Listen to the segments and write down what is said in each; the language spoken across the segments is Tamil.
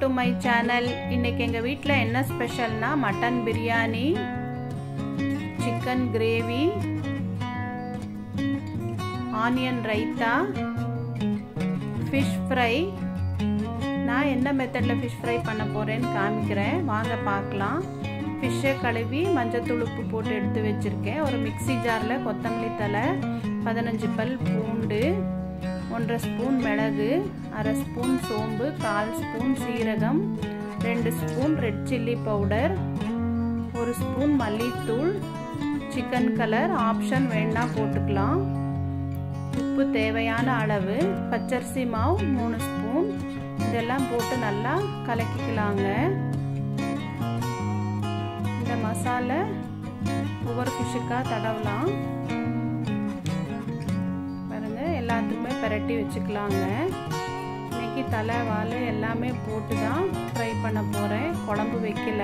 டு மை சேனல் இன்னைக்கு எங்கள் வீட்டில் என்ன ஸ்பெஷல்னா mutton biryani chicken gravy onion raita fish fry நான் என்ன மெத்தடில் ஃபிஷ் ஃப்ரை பண்ண போகிறேன்னு காமிக்கிறேன் வாங்க பார்க்கலாம் ஃபிஷ்ஷை கழுவி மஞ்சத்தூள் உப்பு போட்டு எடுத்து வச்சுருக்கேன் ஒரு மிக்சி ஜாரில் கொத்தமல்லி தலை பதினஞ்சு பல் பூண்டு ஒன்றரை ஸ்பூன் மிளகு அரை ஸ்பூன் சோம்பு கால் ஸ்பூன் சீரகம் ரெண்டு ஸ்பூன் ரெட் சில்லி பவுடர் ஒரு ஸ்பூன் மல்லித்தூள் சிக்கன் கலர் ஆப்ஷன் வேணா போட்டுக்கலாம் உப்பு தேவையான அளவு பச்சரிசி மாவு மூணு ஸ்பூன் இதெல்லாம் போட்டு நல்லா கலக்கிக்கலாங்க இந்த மசாலா ஒவ்வொரு ஃபிஷ்ஷுக்காக தடவலாம் பாருங்க எல்லாத்துக்குமே பரட்டி வச்சுக்கலாங்க இன்னைக்கு தலை வால் எல்லாமே போட்டு தான் ஃப்ரை பண்ண போகிறேன் குழம்பு வைக்கல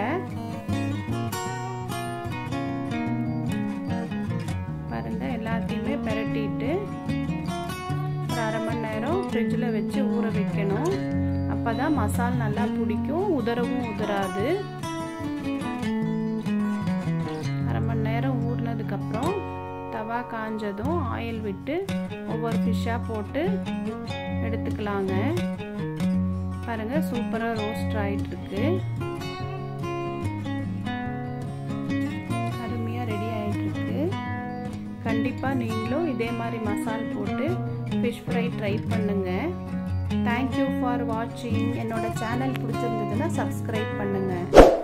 பாருங்க எல்லாத்தையுமே பரட்டிட்டு ஒரு அரை மணி நேரம் ஃப்ரிட்ஜில் வச்சு ஊற வைக்கணும் அப்போ தான் மசால் நல்லா பிடிக்கும் உதறவும் உதறாது அரை மணி நேரம் ஊறினதுக்கப்புறம் தவா காஞ்சதும் ஆயில் விட்டு ஒவ்வொரு ஃபிஷ்ஷாக போட்டு எடுத்துக்கலாங்க பாருங்கள் சூப்பராக ரோஸ்ட் ஆகிட்டு இருக்கு அருமையாக ரெடி ஆகிட்டுருக்கு கண்டிப்பாக நீங்களும் இதே மாதிரி மசால் போட்டு ஃபிஷ் ஃப்ரை ட்ரை பண்ணுங்கள் தேங்க்யூ ஃபார் வாட்சிங் என்னோட சேனல் பிடிச்சிருந்ததுன்னா சப்ஸ்கிரைப் பண்ணுங்கள்